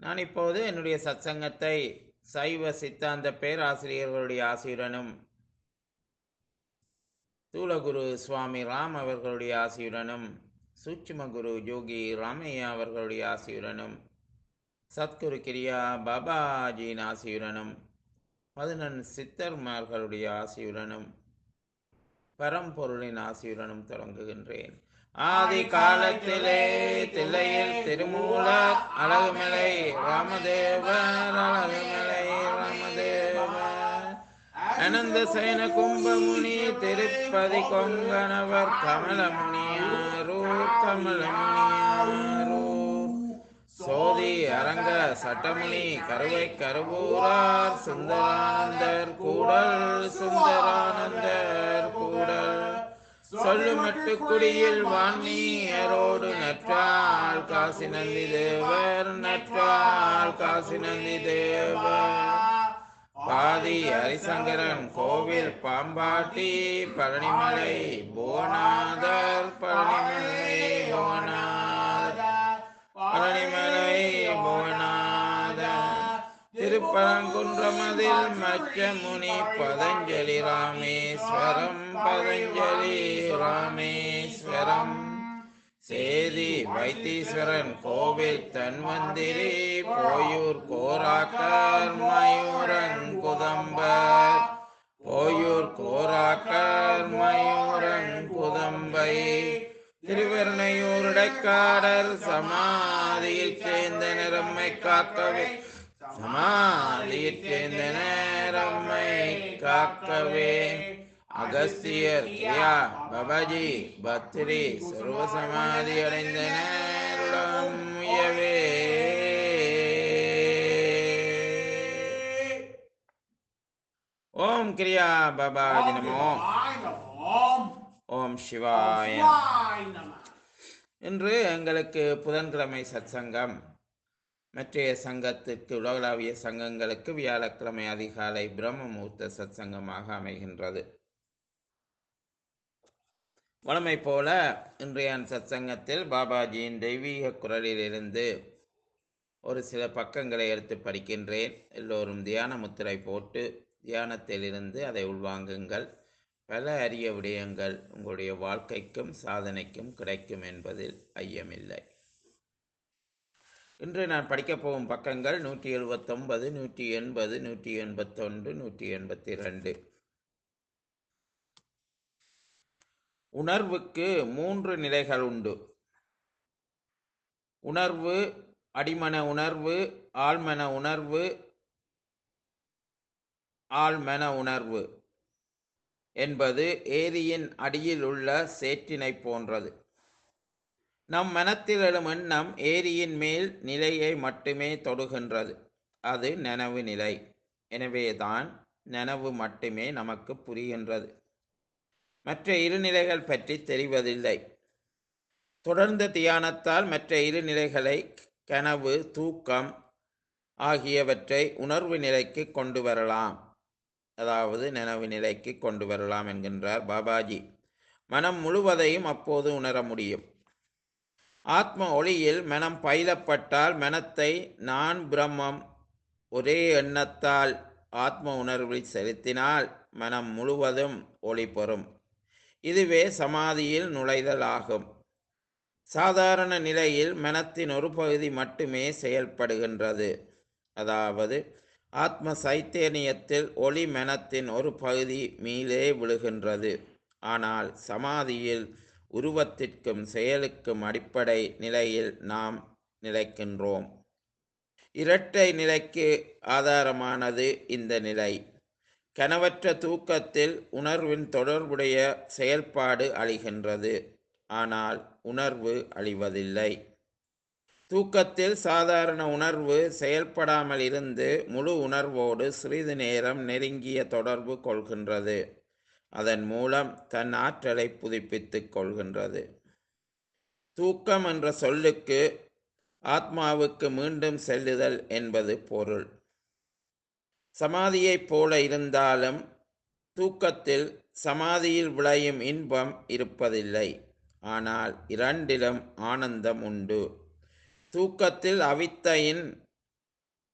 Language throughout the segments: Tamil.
நான் இப்போது என்னுடைய சத்சங்கத்தை சைவ சித்தாந்த பேராசிரியர்களுடைய ஆசியுடனும் தூலகுரு சுவாமி ராம் அவர்களுடைய ஆசியுடனும் சூட்சும குரு யோகி ராமையா அவர்களுடைய ஆசியுடனும் சத்குரு கிரியா பாபாஜியின் ஆசியுடனும் பதினெண் சித்தர்மார்களுடைய ஆசியுடனும் பரம்பொருளின் ஆசியுடனும் தொடங்குகின்றேன் ஆதி காலத்திலே தில்லையில் திருமூலர் அழகுமலை ராமதேவர் அழகுமலை ராமதேவர் அனந்த சயன கும்பமுனி திருப்பதி கொங்கணவர் கமலமுனியாரூர் கமலமுனியாரூர் சோதி அரங்க சட்டமுனி கருவை கருவூரார் சுந்தரானந்தர் கூடல் சுந்தரானந்தர் கூடல் சொல்லுமட்டு குடியில் வாணியரோடு நற்றால் காசி நந்தி தேவர் நற்றால் காசி நந்தி தேவர் பாதி ஹரிசங்கரன் கோவில் பாம்பாட்டி பழனிமலை புவனாதர் பழனிமலை புவனாதர் பழனிமலை புவனாதர் திருப்பரங்குன்றமதில் மச்ச முனி பதஞ்சலி ராமேஸ்வரம் பதஞ்சலி ராமேஸ்வரம் சேதி வைத்தீஸ்வரன் கோவில் தன்வந்திரி போயூர் கோராக்கர் மயூரங்குதம்பர் போயூர் கோராக்கர் மயூரங்குதம்பை திருவெருணையூர் இடைக்காடர் சமாதியில் சேர்ந்த நிறம்மை காக்கவே சமாதியில் சேர்ந்த நேரம்மை காக்கவே அகஸ்தியர் கியா பபாஜி பத்ரி சர்வ சமாதி அடைந்த நேருடன் முயவே ஓம் கிரியா பபாஜி நமோ ஓம் சிவாய இன்று எங்களுக்கு புதன்கிழமை சத்சங்கம் மற்றைய சங்கத்திற்கு உலகளாவிய சங்கங்களுக்கு வியாழக்கிழமை அதிகாலை பிரம்ம முகூர்த்த சத்சங்கமாக அமைகின்றது வழமை போல இன்றைய சத்சங்கத்தில் பாபாஜியின் தெய்வீக குரலிலிருந்து ஒரு சில பக்கங்களை எடுத்து படிக்கின்றேன் எல்லோரும் தியான முத்திரை போட்டு தியானத்திலிருந்து அதை உள்வாங்குங்கள் பல அரிய விடயங்கள் உங்களுடைய வாழ்க்கைக்கும் சாதனைக்கும் கிடைக்கும் என்பதில் ஐயமில்லை இன்று நான் படிக்கப் போகும் பக்கங்கள் நூற்றி எழுபத்தொன்பது நூற்றி எண்பது நூற்றி எண்பத்தொன்று நூற்றி எண்பத்தி ரெண்டு உணர்வுக்கு மூன்று நிலைகள் உண்டு உணர்வு அடிமன உணர்வு ஆழ்மன உணர்வு ஆழ்மன உணர்வு என்பது ஏரியின் அடியில் உள்ள சேற்றினை போன்றது நம் மனத்தில் எழும் எண்ணம் ஏரியின் மேல் நிலையை மட்டுமே தொடுகின்றது அது நனவு நிலை எனவேதான் நனவு மட்டுமே நமக்கு புரிகின்றது மற்ற இரு நிலைகள் பற்றி தெரிவதில்லை தொடர்ந்த தியானத்தால் மற்ற இரு நிலைகளை கனவு தூக்கம் ஆகியவற்றை உணர்வு நிலைக்கு கொண்டு வரலாம் அதாவது நனவு நிலைக்கு கொண்டு வரலாம் என்கின்றார் பாபாஜி மனம் முழுவதையும் அப்போது உணர முடியும் ஆத்ம ஒளியில் மனம் பயிலப்பட்டால் மனத்தை நான் பிரம்மம் ஒரே எண்ணத்தால் ஆத்ம உணர்வில் செலுத்தினால் மனம் முழுவதும் ஒளி பெறும் இதுவே சமாதியில் நுழைதல் ஆகும் சாதாரண நிலையில் மனத்தின் ஒரு பகுதி மட்டுமே செயல்படுகின்றது அதாவது ஆத்ம சைத்தேனியத்தில் ஒளி மனத்தின் ஒரு பகுதி மீளே விழுகின்றது ஆனால் சமாதியில் உருவத்திற்கும் செயலுக்கும் அடிப்படை நிலையில் நாம் நிலைக்கின்றோம் இரட்டை நிலைக்கு ஆதாரமானது இந்த நிலை கனவற்ற தூக்கத்தில் உணர்வின் தொடர்புடைய செயல்பாடு அழிகின்றது ஆனால் உணர்வு அழிவதில்லை தூக்கத்தில் சாதாரண உணர்வு செயல்படாமல் இருந்து முழு உணர்வோடு சிறிது நேரம் நெருங்கிய தொடர்பு கொள்கின்றது அதன் மூலம் தன் ஆற்றலை புதுப்பித்துக் கொள்கின்றது தூக்கம் என்ற சொல்லுக்கு ஆத்மாவுக்கு மீண்டும் செல்லுதல் என்பது பொருள் சமாதியைப் போல இருந்தாலும் தூக்கத்தில் சமாதியில் விளையும் இன்பம் இருப்பதில்லை ஆனால் இரண்டிலும் ஆனந்தம் உண்டு தூக்கத்தில் அவித்தையின்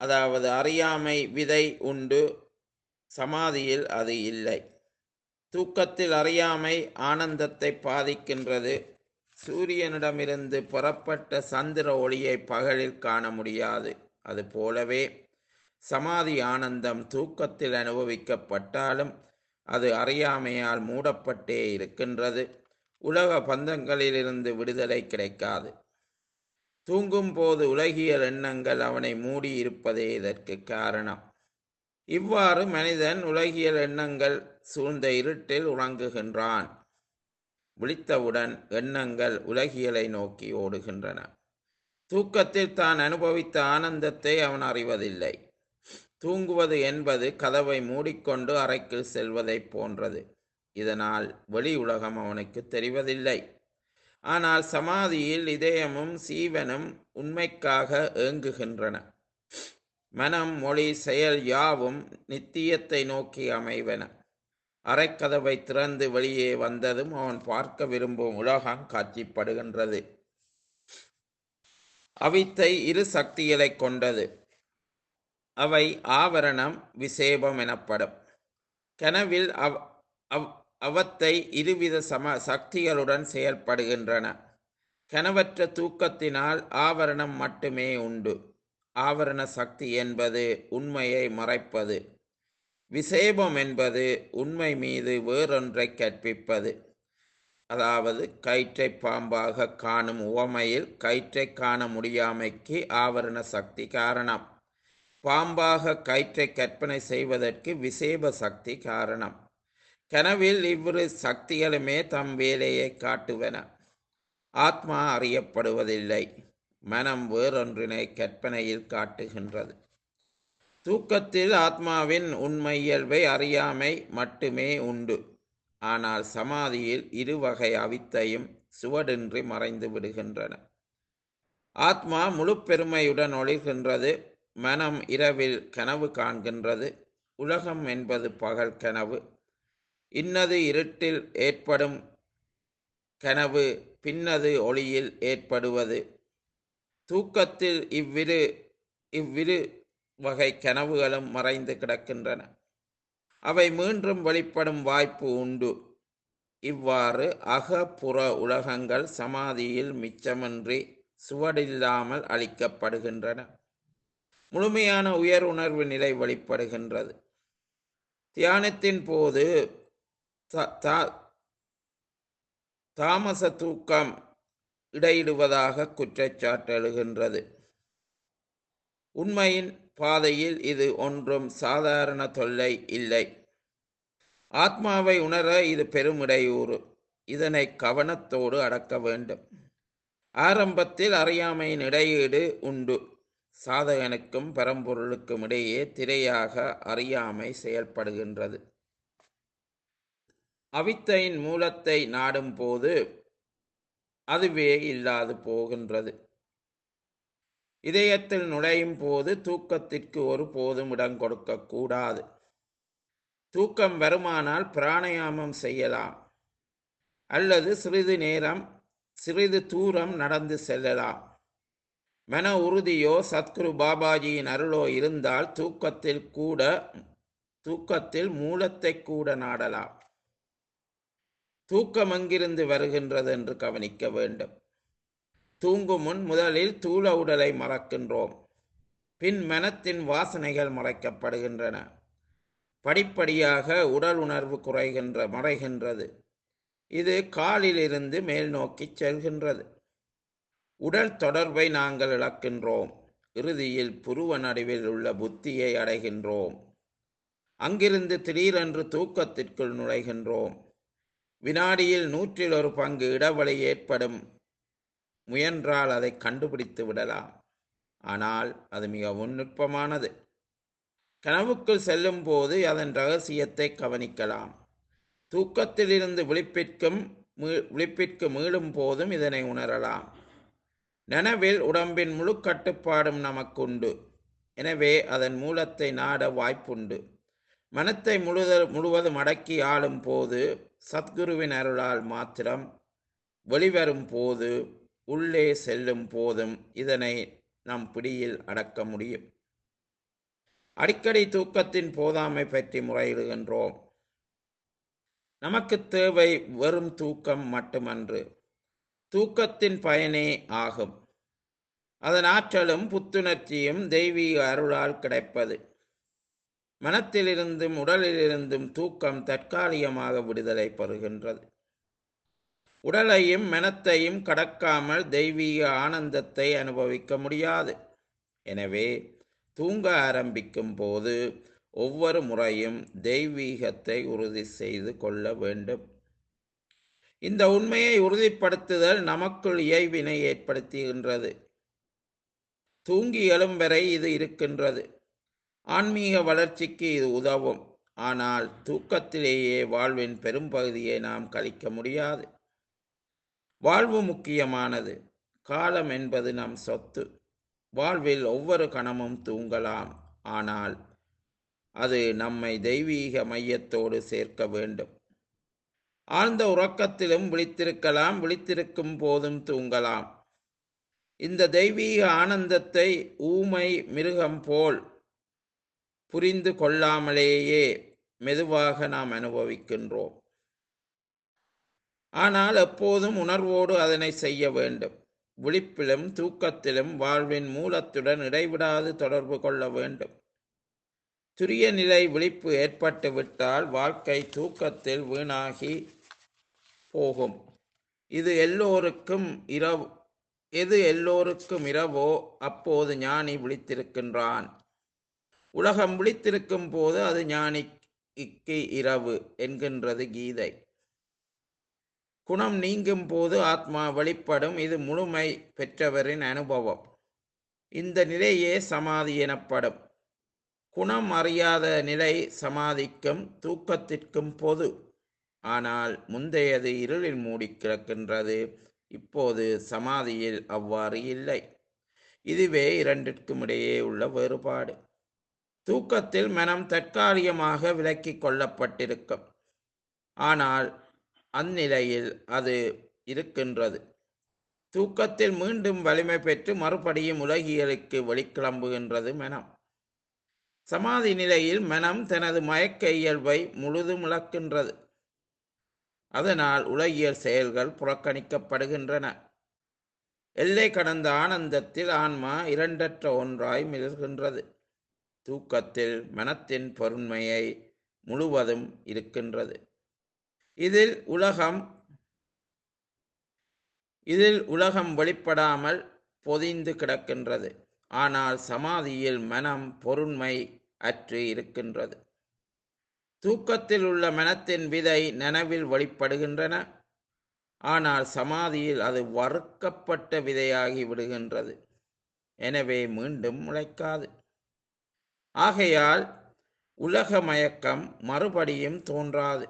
அதாவது அறியாமை விதை உண்டு சமாதியில் அது இல்லை தூக்கத்தில் அறியாமை ஆனந்தத்தை பாதிக்கின்றது சூரியனிடமிருந்து புறப்பட்ட சந்திர ஒளியை பகலில் காண முடியாது அது போலவே சமாதி ஆனந்தம் தூக்கத்தில் அனுபவிக்கப்பட்டாலும் அது அறியாமையால் மூடப்பட்டே இருக்கின்றது உலக பந்தங்களிலிருந்து விடுதலை கிடைக்காது தூங்கும் போது உலகியல் எண்ணங்கள் அவனை மூடி இருப்பதே இதற்கு காரணம் இவ்வாறு மனிதன் உலகியல் எண்ணங்கள் சூழ்ந்த இருட்டில் உறங்குகின்றான் விழித்தவுடன் எண்ணங்கள் உலகியலை நோக்கி ஓடுகின்றன தூக்கத்தில் தான் அனுபவித்த ஆனந்தத்தை அவன் அறிவதில்லை தூங்குவது என்பது கதவை மூடிக்கொண்டு அறைக்குள் செல்வதைப் போன்றது இதனால் வெளி உலகம் அவனுக்கு தெரிவதில்லை ஆனால் சமாதியில் இதயமும் சீவனும் உண்மைக்காக ஏங்குகின்றன மனம் மொழி செயல் யாவும் நித்தியத்தை நோக்கி அமைவன அரைக்கதவை திறந்து வெளியே வந்ததும் அவன் பார்க்க விரும்பும் உலகம் காட்சிப்படுகின்றது அவித்தை இரு சக்திகளை கொண்டது அவை ஆவரணம் விசேபம் எனப்படும் கனவில் அவ் அவ் அவத்தை இருவித சம சக்திகளுடன் செயல்படுகின்றன கனவற்ற தூக்கத்தினால் ஆவரணம் மட்டுமே உண்டு ஆவரண சக்தி என்பது உண்மையை மறைப்பது விசேபம் என்பது உண்மை மீது வேறொன்றை கற்பிப்பது அதாவது கயிற்றை பாம்பாக காணும் உவமையில் கயிற்றை காண முடியாமைக்கு ஆவரண சக்தி காரணம் பாம்பாக கயிற்றை கற்பனை செய்வதற்கு விசேப சக்தி காரணம் கனவில் இவ்விரு சக்திகளுமே தம் வேலையை காட்டுவன ஆத்மா அறியப்படுவதில்லை மனம் வேறொன்றினை கற்பனையில் காட்டுகின்றது தூக்கத்தில் ஆத்மாவின் உண்மை இயல்பை அறியாமை மட்டுமே உண்டு ஆனால் சமாதியில் இருவகை அவித்தையும் சுவடின்றி மறைந்து விடுகின்றன ஆத்மா முழு பெருமையுடன் ஒளிர்கின்றது மனம் இரவில் கனவு காண்கின்றது உலகம் என்பது பகல் கனவு இன்னது இருட்டில் ஏற்படும் கனவு பின்னது ஒளியில் ஏற்படுவது தூக்கத்தில் இவ்விரு இவ்விரு வகை கனவுகளும் மறைந்து கிடக்கின்றன அவை மீண்டும் வெளிப்படும் வாய்ப்பு உண்டு இவ்வாறு அகப்புற உலகங்கள் சமாதியில் மிச்சமின்றி சுவடில்லாமல் அளிக்கப்படுகின்றன முழுமையான உயர் உணர்வு நிலை வெளிப்படுகின்றது தியானத்தின் போது தாமச தூக்கம் இடையிடுவதாக குற்றச்சாட்டு எழுகின்றது உண்மையின் பாதையில் இது ஒன்றும் சாதாரண தொல்லை இல்லை ஆத்மாவை உணர இது பெரும் இடையூறு இதனை கவனத்தோடு அடக்க வேண்டும் ஆரம்பத்தில் அறியாமையின் இடையீடு உண்டு சாதகனுக்கும் பரம்பொருளுக்கும் இடையே திரையாக அறியாமை செயல்படுகின்றது அவித்தையின் மூலத்தை நாடும் போது அதுவே இல்லாது போகின்றது இதயத்தில் நுழையும் போது தூக்கத்திற்கு ஒரு போதும் இடம் கொடுக்க கூடாது தூக்கம் வருமானால் பிராணயாமம் செய்யலாம் அல்லது சிறிது நேரம் சிறிது தூரம் நடந்து செல்லலாம் மன உறுதியோ சத்குரு பாபாஜியின் அருளோ இருந்தால் தூக்கத்தில் கூட தூக்கத்தில் மூலத்தை கூட நாடலாம் தூக்கம் எங்கிருந்து வருகின்றது என்று கவனிக்க வேண்டும் தூங்கும் முன் முதலில் தூள உடலை மறக்கின்றோம் பின் மனத்தின் வாசனைகள் மறைக்கப்படுகின்றன படிப்படியாக உடல் உணர்வு குறைகின்ற மறைகின்றது இது காலிலிருந்து மேல் நோக்கி செல்கின்றது உடல் தொடர்பை நாங்கள் இழக்கின்றோம் இறுதியில் புருவ நடுவில் உள்ள புத்தியை அடைகின்றோம் அங்கிருந்து திடீரென்று தூக்கத்திற்குள் நுழைகின்றோம் வினாடியில் நூற்றில் ஒரு பங்கு இடைவெளி ஏற்படும் முயன்றால் அதை கண்டுபிடித்து விடலாம் ஆனால் அது மிகவும் நுட்பமானது கனவுக்குள் செல்லும் போது அதன் ரகசியத்தை கவனிக்கலாம் தூக்கத்திலிருந்து விழிப்பிற்கும் விழிப்பிற்கு மீளும் போதும் இதனை உணரலாம் நனவில் உடம்பின் முழு கட்டுப்பாடும் நமக்குண்டு எனவே அதன் மூலத்தை நாட வாய்ப்புண்டு மனத்தை முழுத முழுவதும் அடக்கி ஆளும் போது சத்குருவின் அருளால் மாத்திரம் வெளிவரும் போது உள்ளே செல்லும் போதும் இதனை நம் பிடியில் அடக்க முடியும் அடிக்கடி தூக்கத்தின் போதாமை பற்றி முறையிடுகின்றோம் நமக்கு தேவை வெறும் தூக்கம் மட்டுமன்று தூக்கத்தின் பயனே ஆகும் அதன் ஆற்றலும் புத்துணர்ச்சியும் தெய்வீக அருளால் கிடைப்பது மனத்திலிருந்தும் உடலிலிருந்தும் தூக்கம் தற்காலிகமாக விடுதலை பெறுகின்றது உடலையும் மனத்தையும் கடக்காமல் தெய்வீக ஆனந்தத்தை அனுபவிக்க முடியாது எனவே தூங்க ஆரம்பிக்கும் போது ஒவ்வொரு முறையும் தெய்வீகத்தை உறுதி செய்து கொள்ள வேண்டும் இந்த உண்மையை உறுதிப்படுத்துதல் நமக்குள் இயைவினை ஏற்படுத்துகின்றது தூங்கி எழும் வரை இது இருக்கின்றது ஆன்மீக வளர்ச்சிக்கு இது உதவும் ஆனால் தூக்கத்திலேயே வாழ்வின் பெரும்பகுதியை நாம் கழிக்க முடியாது வாழ்வு முக்கியமானது காலம் என்பது நம் சொத்து வாழ்வில் ஒவ்வொரு கணமும் தூங்கலாம் ஆனால் அது நம்மை தெய்வீக மையத்தோடு சேர்க்க வேண்டும் ஆழ்ந்த உறக்கத்திலும் விழித்திருக்கலாம் விழித்திருக்கும் போதும் தூங்கலாம் இந்த தெய்வீக ஆனந்தத்தை ஊமை மிருகம் போல் புரிந்து கொள்ளாமலேயே மெதுவாக நாம் அனுபவிக்கின்றோம் ஆனால் எப்போதும் உணர்வோடு அதனை செய்ய வேண்டும் விழிப்பிலும் தூக்கத்திலும் வாழ்வின் மூலத்துடன் இடைவிடாது தொடர்பு கொள்ள வேண்டும் துரிய நிலை விழிப்பு ஏற்பட்டு விட்டால் வாழ்க்கை தூக்கத்தில் வீணாகி போகும் இது எல்லோருக்கும் இரவு எது எல்லோருக்கும் இரவோ அப்போது ஞானி விழித்திருக்கின்றான் உலகம் விழித்திருக்கும் போது அது ஞானிக்கு இரவு என்கின்றது கீதை குணம் நீங்கும் போது ஆத்மா வெளிப்படும் இது முழுமை பெற்றவரின் அனுபவம் இந்த நிலையே சமாதி எனப்படும் குணம் அறியாத நிலை சமாதிக்கும் தூக்கத்திற்கும் பொது ஆனால் முந்தையது இருளில் மூடி கிடக்கின்றது இப்போது சமாதியில் அவ்வாறு இல்லை இதுவே இரண்டிற்கும் இடையே உள்ள வேறுபாடு தூக்கத்தில் மனம் தற்காலிகமாக விலக்கிக் கொள்ளப்பட்டிருக்கும் ஆனால் அந்நிலையில் அது இருக்கின்றது தூக்கத்தில் மீண்டும் வலிமை பெற்று மறுபடியும் உலகியலுக்கு வெளிக்கிளம்புகின்றது மனம் சமாதி நிலையில் மனம் தனது மயக்க இயல்பை முழுதும் இழக்கின்றது அதனால் உலகியல் செயல்கள் புறக்கணிக்கப்படுகின்றன எல்லை கடந்த ஆனந்தத்தில் ஆன்மா இரண்டற்ற ஒன்றாய் மிளர்கின்றது தூக்கத்தில் மனத்தின் பொருண்மையை முழுவதும் இருக்கின்றது இதில் உலகம் இதில் உலகம் வெளிப்படாமல் பொதிந்து கிடக்கின்றது ஆனால் சமாதியில் மனம் பொருண்மை அற்று இருக்கின்றது தூக்கத்தில் உள்ள மனத்தின் விதை நனவில் வெளிப்படுகின்றன ஆனால் சமாதியில் அது வறுக்கப்பட்ட விதையாகி விடுகின்றது எனவே மீண்டும் முளைக்காது ஆகையால் உலக மயக்கம் மறுபடியும் தோன்றாது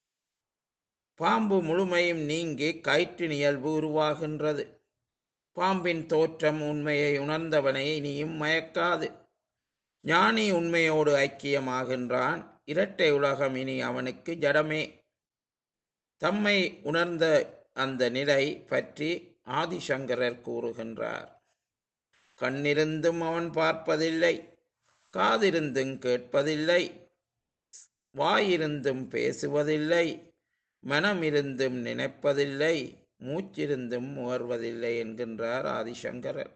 பாம்பு முழுமையும் நீங்கி கயிற்றின் இயல்பு உருவாகின்றது பாம்பின் தோற்றம் உண்மையை உணர்ந்தவனை இனியும் மயக்காது ஞானி உண்மையோடு ஐக்கியமாகின்றான் இரட்டை உலகம் இனி அவனுக்கு ஜடமே தம்மை உணர்ந்த அந்த நிலை பற்றி ஆதிசங்கரர் கூறுகின்றார் கண்ணிருந்தும் அவன் பார்ப்பதில்லை காதிருந்தும் கேட்பதில்லை வாயிருந்தும் பேசுவதில்லை மனமிருந்தும் நினைப்பதில்லை மூச்சிருந்தும் முகர்வதில்லை என்கின்றார் ஆதிசங்கரர்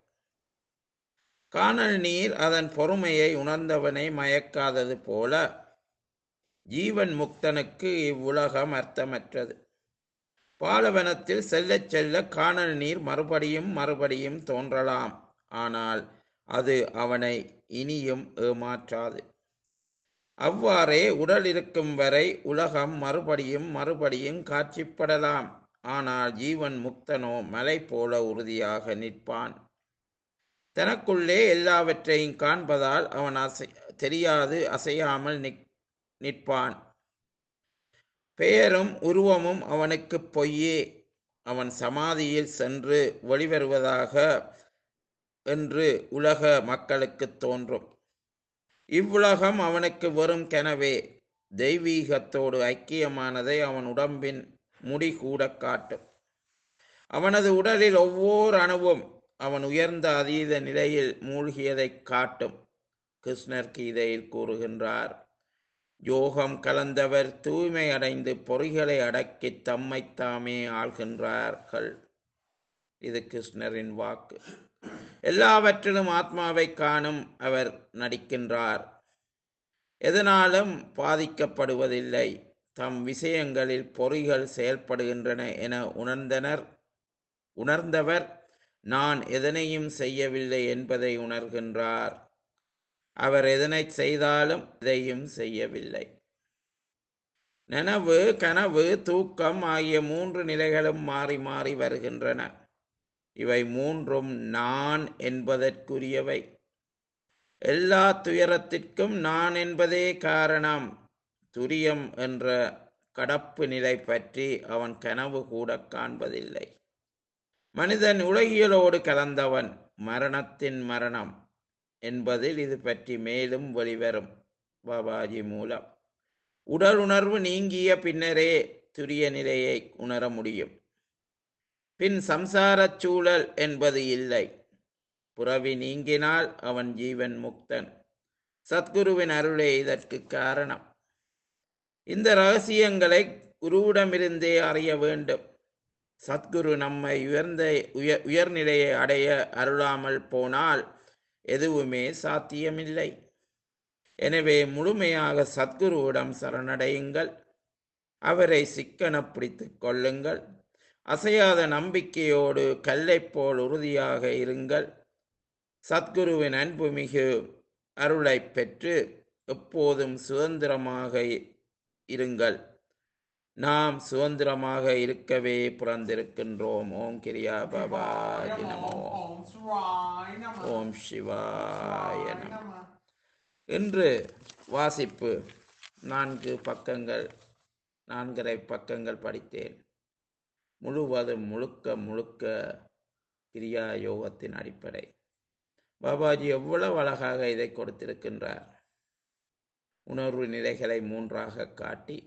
காணல் நீர் அதன் பொறுமையை உணர்ந்தவனை மயக்காதது போல ஜீவன் முக்தனுக்கு இவ்வுலகம் அர்த்தமற்றது பாலவனத்தில் செல்லச் செல்ல காணல் நீர் மறுபடியும் மறுபடியும் தோன்றலாம் ஆனால் அது அவனை இனியும் ஏமாற்றாது அவ்வாறே உடல் இருக்கும் வரை உலகம் மறுபடியும் மறுபடியும் காட்சிப்படலாம் ஆனால் ஜீவன் முக்தனோ மலை போல உறுதியாக நிற்பான் தனக்குள்ளே எல்லாவற்றையும் காண்பதால் அவன் அசை தெரியாது அசையாமல் நிற் நிற்பான் பெயரும் உருவமும் அவனுக்கு பொய்யே அவன் சமாதியில் சென்று வெளிவருவதாக என்று உலக மக்களுக்கு தோன்றும் இவ்வுலகம் அவனுக்கு வெறும் கனவே தெய்வீகத்தோடு ஐக்கியமானதை அவன் உடம்பின் முடி கூட காட்டும் அவனது உடலில் ஒவ்வொரு அணுவும் அவன் உயர்ந்த அதீத நிலையில் மூழ்கியதை காட்டும் கிருஷ்ணர் கீதையில் கூறுகின்றார் யோகம் கலந்தவர் தூய்மை அடைந்து பொறிகளை அடக்கி தம்மை தாமே ஆள்கின்றார்கள் இது கிருஷ்ணரின் வாக்கு எல்லாவற்றிலும் ஆத்மாவை காணும் அவர் நடிக்கின்றார் எதனாலும் பாதிக்கப்படுவதில்லை தம் விஷயங்களில் பொறிகள் செயல்படுகின்றன என உணர்ந்தனர் உணர்ந்தவர் நான் எதனையும் செய்யவில்லை என்பதை உணர்கின்றார் அவர் எதனை செய்தாலும் எதையும் செய்யவில்லை நனவு கனவு தூக்கம் ஆகிய மூன்று நிலைகளும் மாறி மாறி வருகின்றன இவை மூன்றும் நான் என்பதற்குரியவை எல்லா துயரத்திற்கும் நான் என்பதே காரணம் துரியம் என்ற கடப்பு நிலை பற்றி அவன் கனவு கூட காண்பதில்லை மனிதன் உலகியலோடு கலந்தவன் மரணத்தின் மரணம் என்பதில் இது பற்றி மேலும் வெளிவரும் பாபாஜி மூலம் உடல் உணர்வு நீங்கிய பின்னரே துரிய நிலையை உணர முடியும் பின் சம்சாரச் சூழல் என்பது இல்லை புறவி நீங்கினால் அவன் ஜீவன் முக்தன் சத்குருவின் அருளே இதற்கு காரணம் இந்த ரகசியங்களை குருவிடமிருந்தே அறிய வேண்டும் சத்குரு நம்மை உயர்ந்த உயர் உயர்நிலையை அடைய அருளாமல் போனால் எதுவுமே சாத்தியமில்லை எனவே முழுமையாக சத்குருவிடம் சரணடையுங்கள் அவரை சிக்கன பிடித்துக் கொள்ளுங்கள் அசையாத நம்பிக்கையோடு கல்லைப் போல் உறுதியாக இருங்கள் சத்குருவின் அன்புமிகு அருளை பெற்று எப்போதும் சுதந்திரமாக இருங்கள் நாம் சுதந்திரமாக இருக்கவே பிறந்திருக்கின்றோம் ஓம் கிரியா பாபாஜி நமோ ஓம் சிவாய நம ஓம் சிவாய சிவாய நம நம இன்று வாசிப்பு நான்கு பக்கங்கள் நான்கரை பக்கங்கள் படித்தேன் முழுவதும் முழுக்க முழுக்க கிரியா யோகத்தின் அடிப்படை பாபாஜி எவ்வளவு அழகாக இதை கொடுத்திருக்கின்றார் உணர்வு நிலைகளை மூன்றாக காட்டி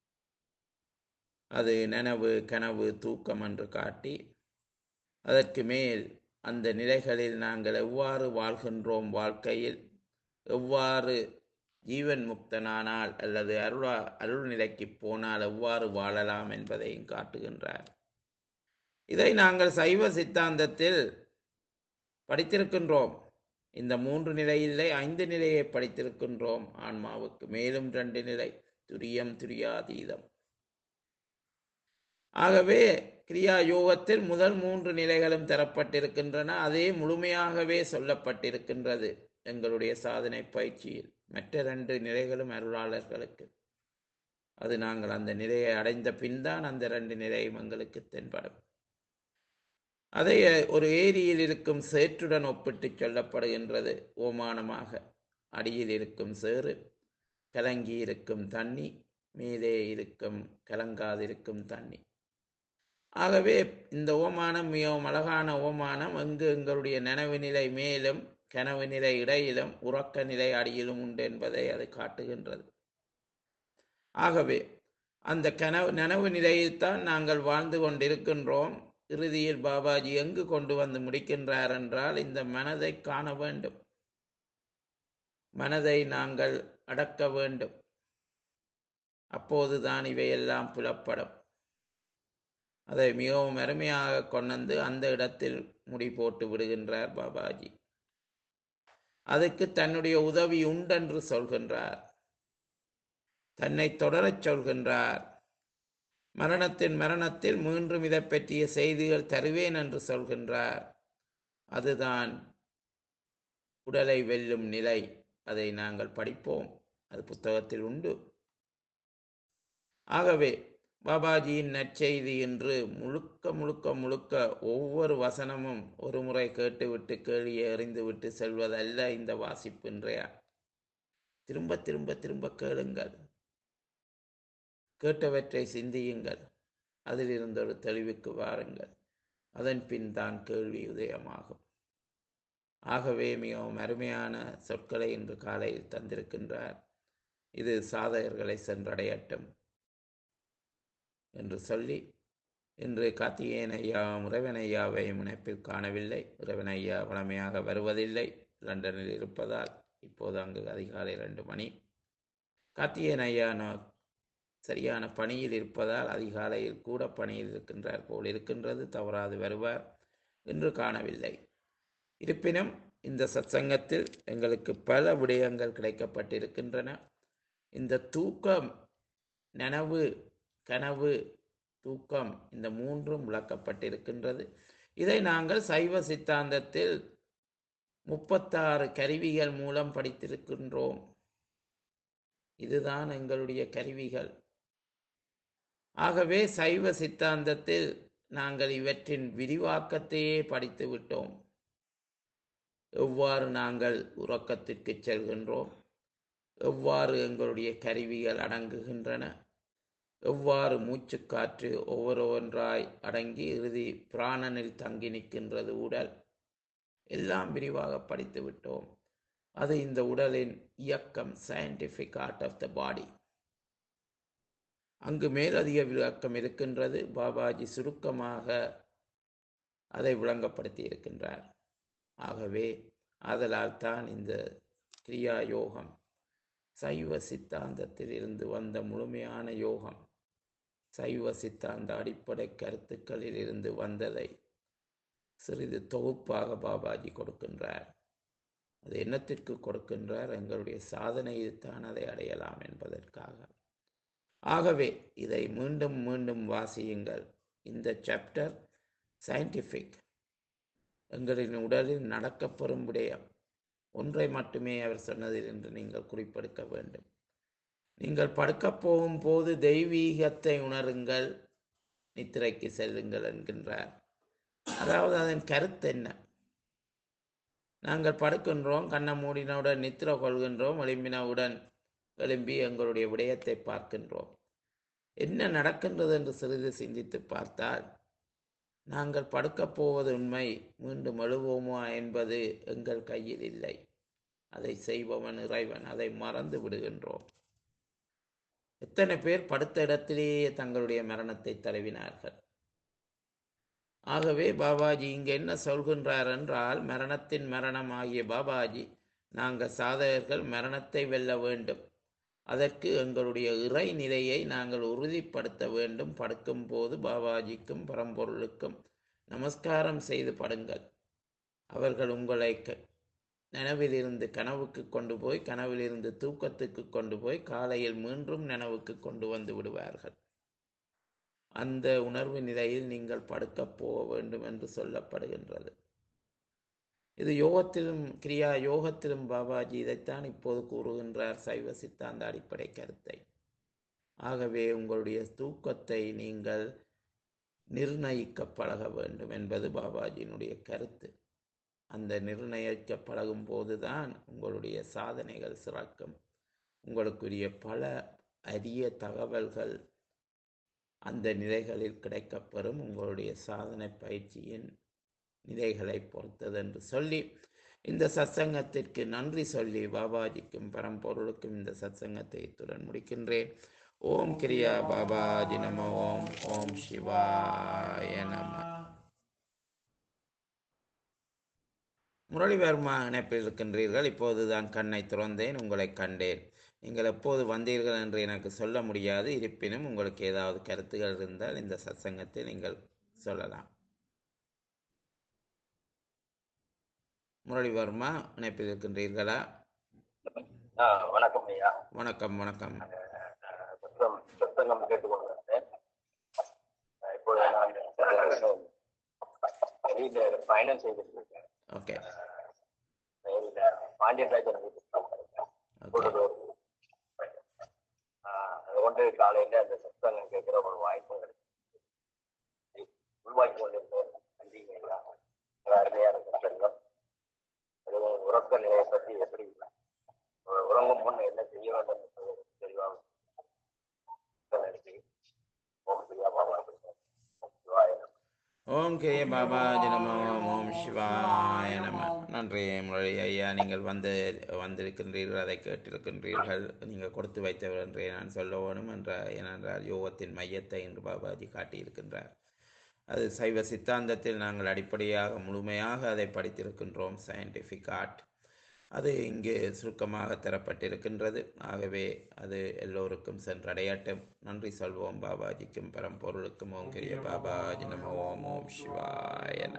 அது நனவு கனவு தூக்கம் என்று காட்டி அதற்கு மேல் அந்த நிலைகளில் நாங்கள் எவ்வாறு வாழ்கின்றோம் வாழ்க்கையில் எவ்வாறு ஜீவன் முக்தனானால் அல்லது அருளா அருள் நிலைக்கு போனால் எவ்வாறு வாழலாம் என்பதையும் காட்டுகின்றார் இதை நாங்கள் சைவ சித்தாந்தத்தில் படித்திருக்கின்றோம் இந்த மூன்று நிலையிலே ஐந்து நிலையை படித்திருக்கின்றோம் ஆன்மாவுக்கு மேலும் ரெண்டு நிலை துரியம் துரியாதீதம் ஆகவே கிரியா யோகத்தில் முதல் மூன்று நிலைகளும் தரப்பட்டிருக்கின்றன அதே முழுமையாகவே சொல்லப்பட்டிருக்கின்றது எங்களுடைய சாதனை பயிற்சியில் மற்ற ரெண்டு நிலைகளும் அருளாளர்களுக்கு அது நாங்கள் அந்த நிலையை அடைந்த பின் தான் அந்த ரெண்டு நிலையும் எங்களுக்கு தென்படும் அதை ஒரு ஏரியில் இருக்கும் சேற்றுடன் ஒப்பிட்டு சொல்லப்படுகின்றது ஓமானமாக அடியில் இருக்கும் சேறு கலங்கி இருக்கும் தண்ணி மேலே இருக்கும் கலங்காதிருக்கும் தண்ணி ஆகவே இந்த ஓமானம் மிகவும் அழகான ஓமானம் எங்கு எங்களுடைய நனவு நிலை மேலும் கனவு நிலை இடையிலும் உறக்க நிலை அடியிலும் உண்டு என்பதை அது காட்டுகின்றது ஆகவே அந்த கனவு நனவு நிலையில்தான் நாங்கள் வாழ்ந்து கொண்டிருக்கின்றோம் இறுதியில் பாபாஜி எங்கு கொண்டு வந்து முடிக்கின்றார் என்றால் இந்த மனதை காண வேண்டும் மனதை நாங்கள் அடக்க வேண்டும் அப்போதுதான் இவையெல்லாம் புலப்படும் அதை மிகவும் அருமையாக கொண்டு அந்த இடத்தில் முடி போட்டு விடுகின்றார் பாபாஜி அதுக்கு தன்னுடைய உதவி உண்டென்று சொல்கின்றார் தன்னை தொடரச் சொல்கின்றார் மரணத்தின் மரணத்தில் மீண்டும் இதை பற்றிய செய்திகள் தருவேன் என்று சொல்கின்றார் அதுதான் உடலை வெல்லும் நிலை அதை நாங்கள் படிப்போம் அது புத்தகத்தில் உண்டு ஆகவே பாபாஜியின் நற்செய்தி என்று முழுக்க முழுக்க முழுக்க ஒவ்வொரு வசனமும் ஒரு முறை கேட்டுவிட்டு கேள்வியை எறிந்துவிட்டு செல்வதல்ல இந்த வாசிப்பு இன்றைய திரும்ப திரும்ப திரும்ப கேளுங்கள் கேட்டவற்றை சிந்தியுங்கள் அதிலிருந்து ஒரு தெளிவுக்கு வாருங்கள் அதன் பின் தான் கேள்வி உதயமாகும் ஆகவே மிகவும் அருமையான சொற்களை இன்று காலையில் தந்திருக்கின்றார் இது சாதகர்களை சென்றடையட்டும் என்று சொல்லி இன்று கார்த்திகேயன் ஐயாவும் இறைவன் ஐயாவையும் இணைப்பில் காணவில்லை இறைவன் ஐயா வளமையாக வருவதில்லை லண்டனில் இருப்பதால் இப்போது அங்கு அதிகாலை ரெண்டு மணி கார்த்திகேயன் ஐயா நோ- சரியான பணியில் இருப்பதால் அதிகாலையில் கூட பணியில் இருக்கின்றார் போல் இருக்கின்றது தவறாது வருவார் என்று காணவில்லை இருப்பினும் இந்த சத்சங்கத்தில் எங்களுக்கு பல விடயங்கள் கிடைக்கப்பட்டிருக்கின்றன இந்த தூக்கம் நனவு கனவு தூக்கம் இந்த மூன்றும் விளக்கப்பட்டிருக்கின்றது இதை நாங்கள் சைவ சித்தாந்தத்தில் முப்பத்தாறு கருவிகள் மூலம் படித்திருக்கின்றோம் இதுதான் எங்களுடைய கருவிகள் ஆகவே சைவ சித்தாந்தத்தில் நாங்கள் இவற்றின் விரிவாக்கத்தையே படித்து விட்டோம் எவ்வாறு நாங்கள் உறக்கத்திற்கு செல்கின்றோம் எவ்வாறு எங்களுடைய கருவிகள் அடங்குகின்றன எவ்வாறு மூச்சுக்காற்று ஒவ்வொரு ஒன்றாய் அடங்கி இறுதி பிராணனில் தங்கி நிற்கின்றது உடல் எல்லாம் விரிவாக படித்து விட்டோம் அது இந்த உடலின் இயக்கம் scientific art of the body அங்கு மேலதிக விளக்கம் இருக்கின்றது பாபாஜி சுருக்கமாக அதை விளங்கப்படுத்தி இருக்கின்றார் ஆகவே ஆதலால் தான் இந்த கிரியா யோகம் சைவ சித்தாந்தத்தில் இருந்து வந்த முழுமையான யோகம் சைவ சித்தாந்த அடிப்படை கருத்துக்களில் இருந்து வந்ததை சிறிது தொகுப்பாக பாபாஜி கொடுக்கின்றார் அது என்னத்திற்கு கொடுக்கின்றார் எங்களுடைய சாதனையில் தான் அதை அடையலாம் என்பதற்காக ஆகவே இதை மீண்டும் மீண்டும் வாசியுங்கள் இந்த சாப்டர் சயின்டிஃபிக் எங்களின் உடலில் நடக்கப்பெறும் விடயம் ஒன்றை மட்டுமே அவர் சொன்னதில் என்று நீங்கள் குறிப்பெடுக்க வேண்டும் நீங்கள் படுக்கப் போகும் போது தெய்வீகத்தை உணருங்கள் நித்திரைக்கு செல்லுங்கள் என்கின்றார் அதாவது அதன் கருத்து என்ன நாங்கள் படுக்கின்றோம் கண்ணை மூடினவுடன் நித்திரை கொள்கின்றோம் எழும்பினவுடன் எழும்பி எங்களுடைய விடயத்தை பார்க்கின்றோம் என்ன நடக்கின்றது என்று சிறிது சிந்தித்து பார்த்தால் நாங்கள் படுக்கப் போவது உண்மை மீண்டும் எழுவோமா என்பது எங்கள் கையில் இல்லை அதை செய்பவன் இறைவன் அதை மறந்து விடுகின்றோம் எத்தனை பேர் படுத்த இடத்திலேயே தங்களுடைய மரணத்தை தழுவினார்கள் ஆகவே பாபாஜி இங்கு என்ன சொல்கின்றார் என்றால் மரணத்தின் மரணம் ஆகிய பாபாஜி நாங்கள் சாதகர்கள் மரணத்தை வெல்ல வேண்டும் அதற்கு எங்களுடைய இறை நிலையை நாங்கள் உறுதிப்படுத்த வேண்டும் படுக்கும் போது பாபாஜிக்கும் பரம்பொருளுக்கும் நமஸ்காரம் செய்து படுங்கள் அவர்கள் உங்களை க- நனவிலிருந்து கனவுக்கு கொண்டு போய் கனவிலிருந்து தூக்கத்துக்கு கொண்டு போய் காலையில் மீண்டும் நனவுக்கு கொண்டு வந்து விடுவார்கள் அந்த உணர்வு நிலையில் நீங்கள் படுக்கப் போக வேண்டும் என்று சொல்லப்படுகின்றது இது யோகத்திலும் கிரியா யோகத்திலும் பாபாஜி இதைத்தான் இப்போது கூறுகின்றார் சைவ சித்தாந்த அடிப்படை கருத்தை ஆகவே உங்களுடைய தூக்கத்தை நீங்கள் நிர்ணயிக்க பழக வேண்டும் என்பது பாபாஜியினுடைய கருத்து அந்த நிர்ணயிக்க பழகும் போதுதான் உங்களுடைய சாதனைகள் சிறக்கும் உங்களுக்குரிய பல அரிய தகவல்கள் அந்த நிலைகளில் கிடைக்கப்பெறும் உங்களுடைய சாதனை பயிற்சியின் நிலைகளை பொறுத்தது என்று சொல்லி இந்த சத்சங்கத்திற்கு நன்றி சொல்லி பாபாஜிக்கும் பரம்பொருளுக்கும் இந்த சத்சங்கத்தை இத்துடன் முடிக்கின்றேன் ஓம் கிரியா பாபாஜி நம ஓம் ஓம் சிவாய நம முரளிவர்மா இணைப்பில் இருக்கின்றீர்கள் இப்போதுதான் கண்ணை திறந்தேன் உங்களை கண்டேன் நீங்கள் எப்போது வந்தீர்கள் என்று எனக்கு சொல்ல முடியாது இருப்பினும் உங்களுக்கு ஏதாவது கருத்துகள் இருந்தால் இந்த சத்சங்கத்தில் நீங்கள் சொல்லலாம் முரளிவர்மா இணைப்பில் இருக்கின்றீர்களா ஆ, வணக்கம் ஐயா வணக்கம் வணக்கம் அஹ் சத்தம் சத்தங்கம் கேட்டுக்கொண்டிருந்தேன் அஹ் இப்பொழுது நான் வெளியில பயணம் செய்துட்டு இருக்கேன் ஓகே வெளியில பாண்டியராஜன் வீட்டுக்கு போயிருக்கேன். ஓகே கூடலூர் பயணம். ஆஹ் அது கொண்டு காலையில அந்த சத்தங்கம் கேட்கிற ஒரு வாய்ப்பும் கிடைக்கும் உள்வாங்கி கொண்டிருந்தேன் நன்றிங்க ஐயா ஒரு அருமையான சத்தங்கம் அதுவும் உறக்க நிலையை பற்றி எப்படி உ- உறங்கும் முன் என்ன செய்ய வேண்டும் என்பது தெளிவாக நன்றி ஓம் பிரியா பாபா சிவாய நமः. ஓம் கிரிய பாபாஜி நம ஓம் ஓம் சிவாய நம நன்றி முரளி ஐயா நீங்கள் வந்து வந்திருக்கின்றீர்கள் அதை கேட்டிருக்கின்றீர்கள் நீங்கள் கொடுத்து வைத்தவர் என்றே நான் சொல்ல வேணும் என்ற ஏனென்றால் யோகத்தின் மையத்தை இன்று பாபாஜி காட்டியிருக்கின்றார் அது சைவ சித்தாந்தத்தில் நாங்கள் அடிப்படையாக முழுமையாக அதை படித்திருக்கின்றோம் சயின்டிஃபிக் ஆர்ட் அது இங்கு சுருக்கமாக தரப்பட்டிருக்கின்றது ஆகவே அது எல்லோருக்கும் சென்றடையட்டும் நன்றி சொல்வோம் பாபாஜிக்கும் பரம்பொருளுக்கும் ஓம் கிரிய பாபாஜி நம ஓம் ஓம் சிவாய நம